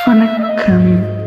வணக்கம்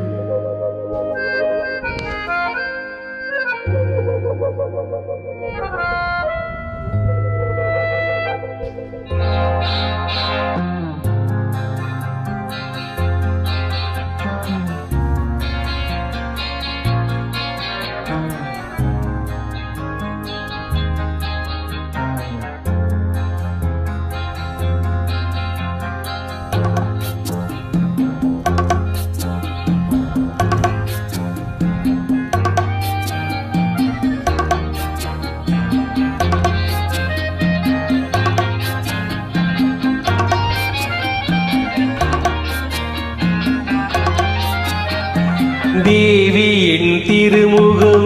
தேவியின் திருமுகம்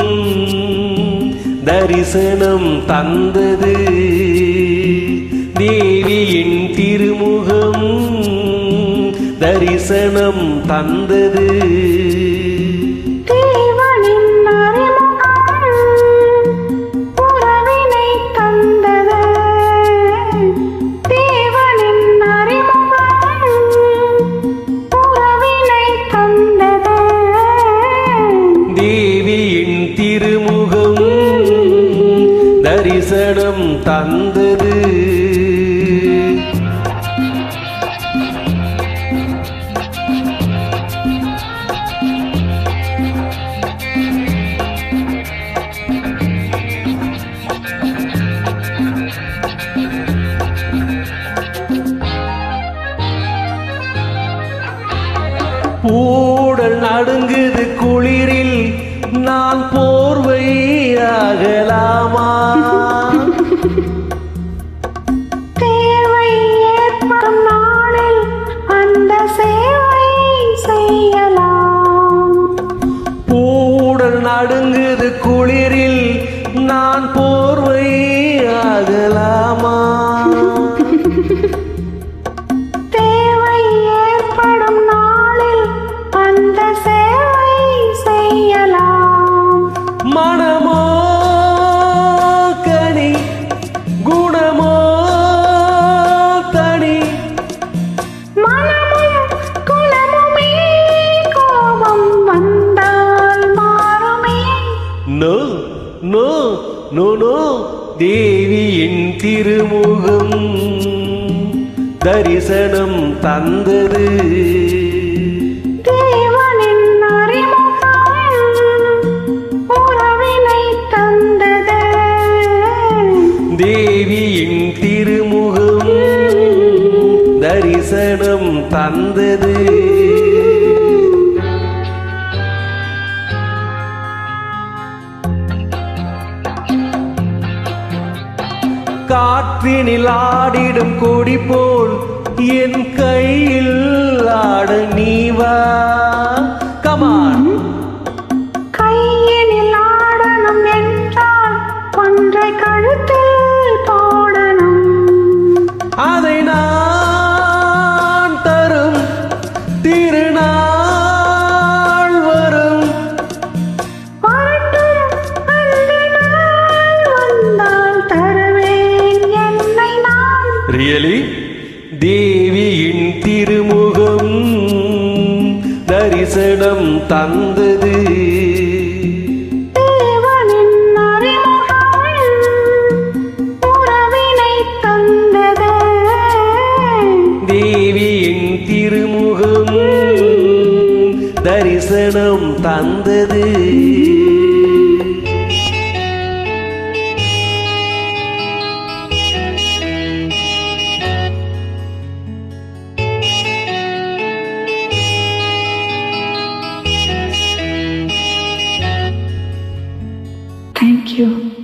தரிசனம் தந்தது தேவியின் திருமுகம் தரிசனம் தந்தது தேவனின் அறிமுகம் உறவினை தந்தது தேவனின் அறிமுகம் உறவினை தந்தது தேவியின் திருமுகம் தரிசனம் தந்தது ஊடல் நடுங்குது குளிரில் நான் போர்வையாகலாமா தேவை ஏற்படும் நாளில் அந்த சேவை செய்யலாம் ஊடல் நடுங்குது குளிரில் நான் போர்வையாகலாமா தேவை ஏற்படும் நாளில் அந்த சேவை செய்யலாம் மனமோ கனி குணமோ தனி மனமும் குணமுமே கோபம் வந்தால் மாறுமே நோ நோ நோ நோ தேவியின் திருமுகம் தரிசனம் தந்தது தேவனின் அறிமுகம் உறவினை தந்தது தேவியின் திருமுகம் தரிசனம் தந்தது காற்றினில் ஆடிடும் கொடி போல் என் கையில் ஆட நீவா கமான் கையினில் ஆடணும் என்றால் ஒன்றை கழுத்தில் போடணும் அதை நான் தரும் திருநாள் வரும் வரட்டும் அந்த நாள் வந்தால் தருவேன் என்னை நான் ரியலி தேவியின் திருமுகம் தரிசனம் தந்தது தேவனின் அறிமுகம் உறவினை தந்தது தேவியின் திருமுகம் தரிசனம் தந்தது Thank you.